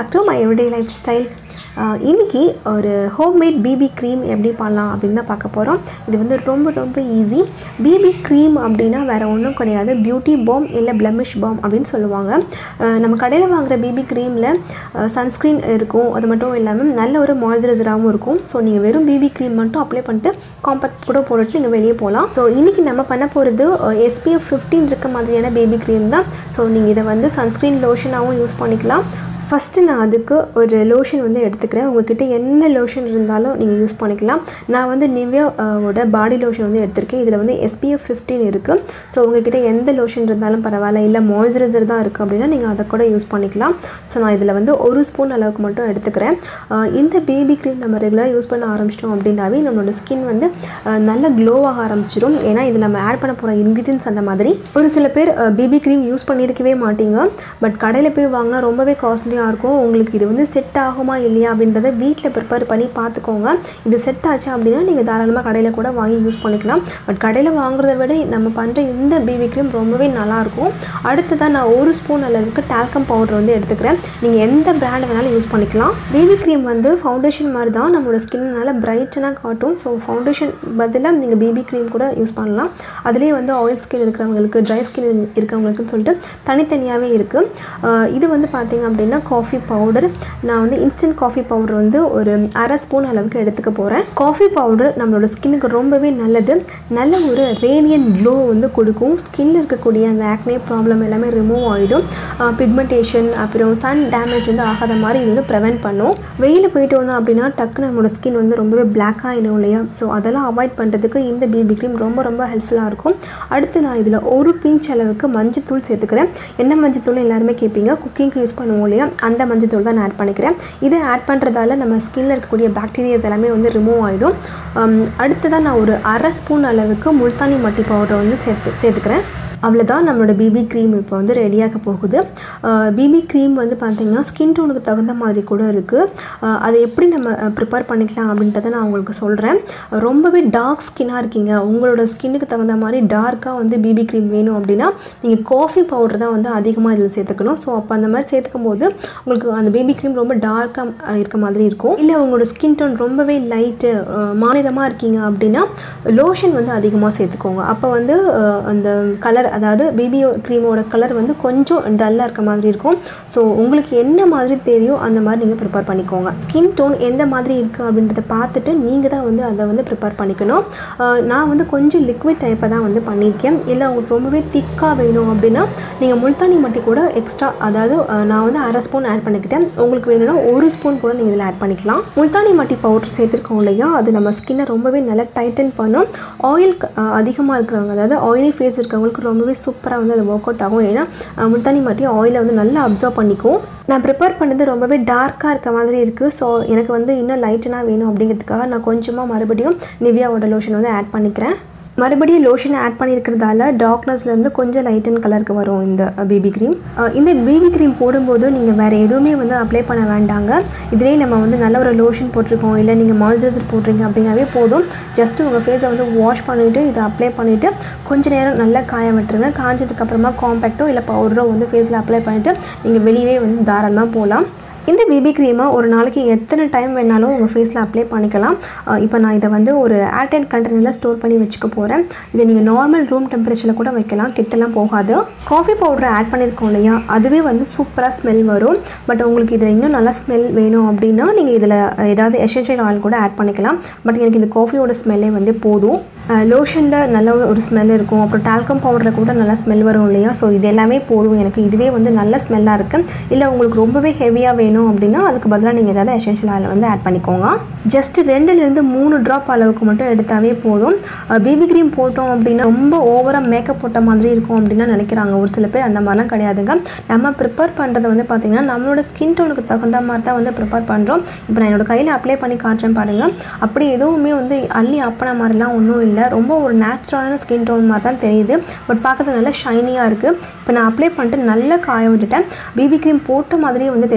back to my everyday life style இன்றைக்கி ஒரு homemade BP cream எப்படி பண்ணலாம் அப்படின்னு தான் பார்க்க போகிறோம் இது வந்து ரொம்ப ரொம்ப ஈஸி பிபி க்ரீம் அப்படின்னா வேறு ஒன்றும் கிடையாது பியூட்டி பாம் இல்லை பிளமிஷ் பாம் அப்படின்னு சொல்லுவாங்க அஹ் நம்ம கடையில் வாங்குகிற பிபி க்ரீமில் சன்ஸ்க்ரீன் இருக்கும் அது மட்டும் இல்லாமல் நல்ல ஒரு மாய்ஸ்சரைசராகவும் இருக்கும் ஸோ நீங்கள் வெறும் பிபி க்ரீம் மட்டும் அப்ளை பண்ணிட்டு காம்பேக்ட் கூட போட்டுட்டு நீங்கள் வெளியே போகலாம் ஸோ இன்றைக்கி நம்ம பண்ண போகிறது எஸ்பிஎஃப் ஃபிஃப்டீன் இருக்க மாதிரியான பேபி க்ரீம் தான் ஸோ நீங்கள் இதை வந்து சன்ஸ்க்ரீன் லோஷனாகவும் யூஸ் பண்ணிக்கலாம் ஃபஸ்ட்டு நான் அதுக்கு ஒரு லோஷன் வந்து எடுத்துக்கிறேன் உங்ககிட்ட என்ன லோஷன் இருந்தாலும் நீங்கள் யூஸ் பண்ணிக்கலாம் நான் வந்து நிவ்யா ஓட பாடி லோஷன் வந்து எடுத்திருக்கேன் இதில் வந்து எஸ்பிஎஃப் ஃபிஃப்டீன் இருக்குது ஸோ உங்ககிட்ட எந்த லோஷன் இருந்தாலும் பரவாயில்ல இல்லை மாய்ஸ்சரைசர் தான் இருக்குது அப்படின்னா நீங்கள் அதை கூட யூஸ் பண்ணிக்கலாம் ஸோ நான் இதில் வந்து ஒரு ஸ்பூன் அளவுக்கு மட்டும் எடுத்துக்கிறேன் அஹ் இந்த பேபி க்ரீம் நம்ம ரெகுலராக யூஸ் பண்ண ஆரம்பிச்சிட்டோம் அப்படின்னாவே நம்மளோட ஸ்கின் வந்து அஹ் நல்ல க்ளோவாக ஆரம்பிச்சிடும் ஏன்னா இதில் நம்ம ஆட் பண்ண போகிற இன்க்ரீடியன்ஸ் அந்த மாதிரி ஒரு சில பேர் பேபி க்ரீம் யூஸ் பண்ணியிருக்கவே மாட்டீங்க பட் கடையில் போய் வாங்கினா ரொம்பவே காஸ்ட்லியாக இருக்கும் உங்களுக்கு இது வந்து செட் ஆகுமா இல்லையா அப்படின்றத வீட்டில் ப்ரிப்பேர் பண்ணி பார்த்துக்கோங்க இது செட் ஆச்சு அப்படின்னா நீங்கள் தாராளமாக கடையில் கூட வாங்கி யூஸ் பண்ணிக்கலாம் பட் கடையில் வாங்குறத விட நம்ம பண்ணுற இந்த பேபி க்ரீம் ரொம்பவே நல்லாயிருக்கும் அடுத்ததாக நான் ஒரு ஸ்பூன் அளவுக்கு டால்கம் பவுடர் வந்து எடுத்துக்கிறேன் நீங்கள் எந்த பிராண்ட் வேணாலும் யூஸ் பண்ணிக்கலாம் பேபி க்ரீம் வந்து ஃபவுண்டேஷன் மாதிரி தான் நம்மளோட ஸ்கின் நல்லா பிரைட்டனாக காட்டும் ஸோ ஃபவுண்டேஷன் பதிலாக நீங்கள் பேபி க்ரீம் கூட யூஸ் பண்ணலாம் அதுலேயே வந்து ஆயில் ஸ்கின் இருக்கிறவங்களுக்கு ட்ரை ஸ்கின் இருக்கிறவங்களுக்குன்னு சொல்லிட்டு தனித்தனியாகவே இருக்குது இது வந்து பார்த்தீங்க அப்படின்னா காஃபி பவுடர் நான் வந்து இன்ஸ்டன்ட் காஃபி பவுடர் வந்து ஒரு அரை ஸ்பூன் அளவுக்கு எடுத்துக்க போகிறேன் காஃபி பவுடர் நம்மளோட ஸ்கின்னுக்கு ரொம்பவே நல்லது நல்ல ஒரு ரேடியன் க்ளோ வந்து கொடுக்கும் ஸ்கின்ல இருக்கக்கூடிய அந்த ஆக்னே ப்ராப்ளம் எல்லாமே ரிமூவ் ஆகிடும் பிக்மெண்டேஷன் அப்புறம் சன் டேமேஜ் வந்து ஆகாத மாதிரி இது வந்து ப்ரிவென்ட் பண்ணும் வெயில் போயிட்டு வந்தோம் அப்படின்னா டக்குன்னு நம்மளோட ஸ்கின் வந்து ரொம்பவே பிளாக் ஆகிடும் இல்லையா ஸோ அதெல்லாம் அவாய்ட் பண்ணுறதுக்கு இந்த பிபி க்ரீம் ரொம்ப ரொம்ப ஹெல்ப்ஃபுல்லாக இருக்கும் அடுத்து நான் இதில் ஒரு பிஞ்ச் அளவுக்கு மஞ்சத்தூள் சேர்த்துக்கிறேன் என்ன மஞ்சத்தூள் எல்லாருமே கேட்பீங்க குக்கிங்க்கு யூஸ் பண்ணுவோம் இல்லையா அந்த மஞ்சத்தூள் தான் நான் ஆட் பண்ணிக்கிறேன் இதை ஆட் பண்ணுறதால நம்ம ஸ்கின்ல இருக்கக்கூடிய பாக்டீரியாஸ் எல்லாமே வந்து ரிமூவ் ஆகிடும் அடுத்ததாக நான் ஒரு அரை ஸ்பூன் அளவுக்கு முல்தானி மட்டி பவுடர் வந்து சேர்த்து சேர்த்துக்கிறேன் அவ்வளோதான் நம்மளோட பிபி க்ரீம் இப்போ வந்து ரெடியாக போகுது பிபி க்ரீம் வந்து பார்த்திங்கன்னா ஸ்கின் டோனுக்கு தகுந்த மாதிரி கூட இருக்குது அதை எப்படி நம்ம ப்ரிப்பேர் பண்ணிக்கலாம் அப்படின்றத நான் உங்களுக்கு சொல்கிறேன் ரொம்பவே டார்க் ஸ்கின்னாக இருக்கீங்க உங்களோட ஸ்கின்னுக்கு தகுந்த மாதிரி டார்க்காக வந்து பிபி க்ரீம் வேணும் அப்படின்னா நீங்கள் காஃபி பவுடர் தான் வந்து அதிகமாக இதில் சேர்த்துக்கணும் ஸோ அப்போ அந்த மாதிரி சேர்த்துக்கும் போது உங்களுக்கு அந்த பேபி க்ரீம் ரொம்ப டார்க்காக இருக்க மாதிரி இருக்கும் இல்லை உங்களோட ஸ்கின் டோன் ரொம்பவே லைட்டு மாநிலமாக இருக்கீங்க அப்படின்னா லோஷன் வந்து அதிகமாக சேர்த்துக்கோங்க அப்போ வந்து அந்த கலர் அதாவது பிபி க்ரீமோட கலர் வந்து கொஞ்சம் டல்லாக இருக்க மாதிரி இருக்கும் ஸோ உங்களுக்கு என்ன மாதிரி தேவையோ அந்த மாதிரி நீங்கள் ப்ரிப்பேர் பண்ணிக்கோங்க ஸ்கின் டோன் எந்த மாதிரி இருக்குது அப்படின்றத பார்த்துட்டு நீங்கள் தான் வந்து அதை வந்து ப்ரிப்பேர் பண்ணிக்கணும் நான் வந்து கொஞ்சம் லிக்விட் டைப்பை தான் வந்து பண்ணியிருக்கேன் இல்லை உங்களுக்கு ரொம்பவே திக்காக வேணும் அப்படின்னா நீங்கள் முல்தானி மட்டி கூட எக்ஸ்ட்ரா அதாவது நான் வந்து அரை ஸ்பூன் ஆட் பண்ணிக்கிட்டேன் உங்களுக்கு வேணும்னா ஒரு ஸ்பூன் கூட நீங்கள் இதில் ஆட் பண்ணிக்கலாம் முல்தானி மட்டி பவுடர் சேர்த்துருக்கோம் இல்லையா அது நம்ம ஸ்கின்னை ரொம்பவே நல்லா டைட்டன் பண்ணும் ஆயில் அதிகமாக இருக்கிறவங்க அதாவது ஆயிலி ஃபேஸ் இருக்கிறவங்களுக்கு ரொம்பவே சூப்பராக வந்து அது ஒர்க் அவுட் ஆகும் ஏன்னா முல்தானி மாட்டி ஆயிலை வந்து நல்லா அப்சர்வ் பண்ணிக்கும் நான் ப்ரிப்பேர் பண்ணது ரொம்பவே டார்க்காக இருக்க மாதிரி இருக்குது ஸோ எனக்கு வந்து இன்னும் லைட்டனாக வேணும் அப்படிங்கிறதுக்காக நான் கொஞ்சமாக மறுபடியும் நிவியாவோட லோஷன் வந்து ஆட் பண்ணிக்கிறேன் மறுபடியும் லோஷன் ஆட் பண்ணியிருக்கிறதால டார்க்னஸ்லேருந்து கொஞ்சம் லைட் அண்ட் கலருக்கு வரும் இந்த பிபி க்ரீம் இந்த பிபி க்ரீம் போடும்போது நீங்கள் வேறு எதுவுமே வந்து அப்ளை பண்ண வேண்டாங்க இதிலே நம்ம வந்து நல்ல ஒரு லோஷன் போட்டிருக்கோம் இல்லை நீங்கள் மாய்ஸ்சரைசர் போடுறீங்க அப்படின்னாவே போதும் ஜஸ்ட்டு உங்கள் ஃபேஸை வந்து வாஷ் பண்ணிவிட்டு இதை அப்ளை பண்ணிவிட்டு கொஞ்ச நேரம் நல்லா காய விட்டுருங்க காஞ்சதுக்கப்புறமா காம்பேக்டோ இல்லை பவுடரோ வந்து ஃபேஸில் அப்ளை பண்ணிவிட்டு நீங்கள் வெளியே வந்து தாராளமாக போகலாம் இந்த பேபி க்ரீமை ஒரு நாளைக்கு எத்தனை டைம் வேணாலும் உங்கள் ஃபேஸில் அப்ளை பண்ணிக்கலாம் இப்போ நான் இதை வந்து ஒரு ஏர்டைட் கண்டெய்னரில் ஸ்டோர் பண்ணி வச்சுக்க போகிறேன் இதை நீங்கள் நார்மல் ரூம் டெம்பரேச்சரில் கூட வைக்கலாம் கிட்டலாம் போகாது காஃபி பவுடரை ஆட் பண்ணியிருக்கோம் இல்லையா அதுவே வந்து சூப்பராக ஸ்மெல் வரும் பட் உங்களுக்கு இதில் இன்னும் நல்லா ஸ்மெல் வேணும் அப்படின்னா நீங்கள் இதில் ஏதாவது எசென்ஷியல் ஆயில் கூட ஆட் பண்ணிக்கலாம் பட் எனக்கு இந்த காஃபியோட ஸ்மெல்லே வந்து போதும் லோஷனில் நல்ல ஒரு ஸ்மெல் இருக்கும் அப்புறம் டால்கம் பவுடரில் கூட நல்லா ஸ்மெல் வரும் இல்லையா ஸோ இது எல்லாமே போதும் எனக்கு இதுவே வந்து நல்ல ஸ்மெல்லாக இருக்குது இல்லை உங்களுக்கு ரொம்பவே ஹெவியாக வேணும் அப்படின்னா அதுக்கு பதிலாக நீங்கள் ஏதாவது எசென்ஷியல் ஆயில் வந்து ஆட் பண்ணிக்கோங்க ஜஸ்ட் ரெண்டுலேருந்து மூணு ட்ராப் அளவுக்கு மட்டும் எடுத்தாவே போதும் பேபி க்ரீம் போட்டோம் அப்படின்னா ரொம்ப ஓவராக மேக்கப் போட்ட மாதிரி இருக்கும் அப்படின்னா நினைக்கிறாங்க ஒரு சில பேர் அந்த மாதிரிலாம் கிடையாதுங்க நம்ம ப்ரிப்பேர் பண்ணுறது வந்து பார்த்திங்கன்னா நம்மளோட ஸ்கின் டோனுக்கு தகுந்த மாதிரி தான் வந்து ப்ரிப்பேர் பண்ணுறோம் இப்போ நான் என்னோட கையில் அப்ளை பண்ணி காட்டுறேன் பாருங்கள் அப்படி எதுவுமே வந்து அள்ளி அப்பன மாதிரிலாம் ஒன்றும் இல்லை ரொம்ப ஒரு நேச்சுரலான ஸ்கின் டோன் மாதிரி தான் தெரியுது பட் பார்க்கறது நல்லா ஷைனியாக இருக்குது இப்போ நான் அப்ளை பண்ணிட்டு நல்லா காய விட்டுட்டேன் பிபி க்ரீம் போட்ட மாதிரியே வந்து தெரியவே இல்லை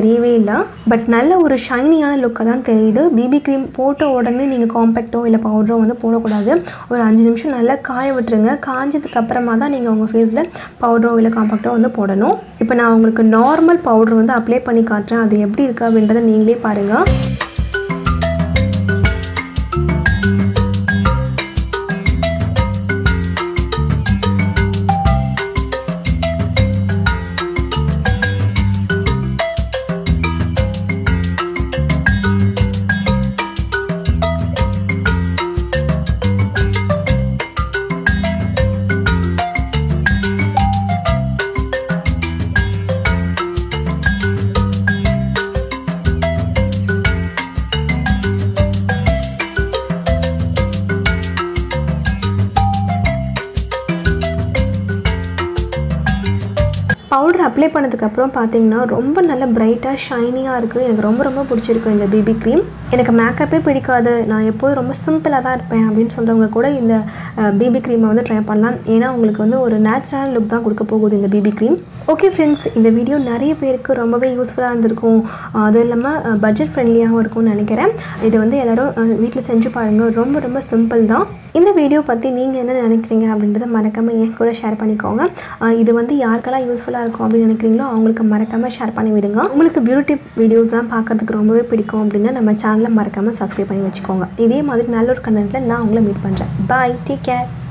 இல்லை பட் நல்ல ஒரு ஷைனியான லுக்காக தான் தெரியுது பிபி க்ரீம் போட்ட உடனே நீங்கள் காம்பேக்டோ இல்லை பவுடரோ வந்து போடக்கூடாது ஒரு அஞ்சு நிமிஷம் நல்லா காய விட்டுருங்க காஞ்சதுக்கு அப்புறமா தான் நீங்கள் உங்கள் ஃபேஸில் பவுடரோ இல்லை காம்பேக்டோ வந்து போடணும் இப்போ நான் உங்களுக்கு நார்மல் பவுடர் வந்து அப்ளை பண்ணி காட்டுறேன் அது எப்படி இருக்குது அப்படின்றத நீங்களே பாருங்கள் பவுடர் அப்ளை பண்ணதுக்கப்புறம் பார்த்தீங்கன்னா ரொம்ப நல்ல பிரைட்டாக ஷைனியாக இருக்குது எனக்கு ரொம்ப ரொம்ப பிடிச்சிருக்கு இந்த பிபி க்ரீம் எனக்கு மேக்கப்பே பிடிக்காது நான் எப்போதும் ரொம்ப சிம்பிளாக தான் இருப்பேன் அப்படின்னு சொல்கிறவங்க கூட இந்த பிபி க்ரீமை வந்து ட்ரை பண்ணலாம் ஏன்னா உங்களுக்கு வந்து ஒரு நேச்சுரல் லுக் தான் கொடுக்க போகுது இந்த பிபி க்ரீம் ஓகே ஃப்ரெண்ட்ஸ் இந்த வீடியோ நிறைய பேருக்கு ரொம்பவே யூஸ்ஃபுல்லாக இருந்திருக்கும் அது இல்லாமல் பட்ஜெட் ஃப்ரெண்ட்லியாகவும் இருக்கும்னு நினைக்கிறேன் இதை வந்து எல்லோரும் வீட்டில் செஞ்சு பாருங்கள் ரொம்ப ரொம்ப சிம்பிள் தான் இந்த வீடியோ பற்றி நீங்கள் என்ன நினைக்கிறீங்க அப்படின்றத மறக்காமல் என் கூட ஷேர் பண்ணிக்கோங்க அஹ் இது வந்து யாருக்கெல்லாம் யூஸ்ஃபுல்லாக இருக்கும் அப்படின்னு நினைக்கிறீங்களோ அவங்களுக்கு மறக்காமல் ஷேர் பண்ணி விடுங்க உங்களுக்கு பியூட்டி வீடியோஸ்லாம் பார்க்கறதுக்கு ரொம்பவே பிடிக்கும் அப்படின்னா நம்ம சேனலை மறக்காமல் சப்ஸ்கிரைப் பண்ணி வச்சுக்கோங்க இதே மாதிரி நல்ல ஒரு கண்டென்ட்டில் நான் உங்களை மீட் பண்ணுறேன் பாய் டேக் கேர்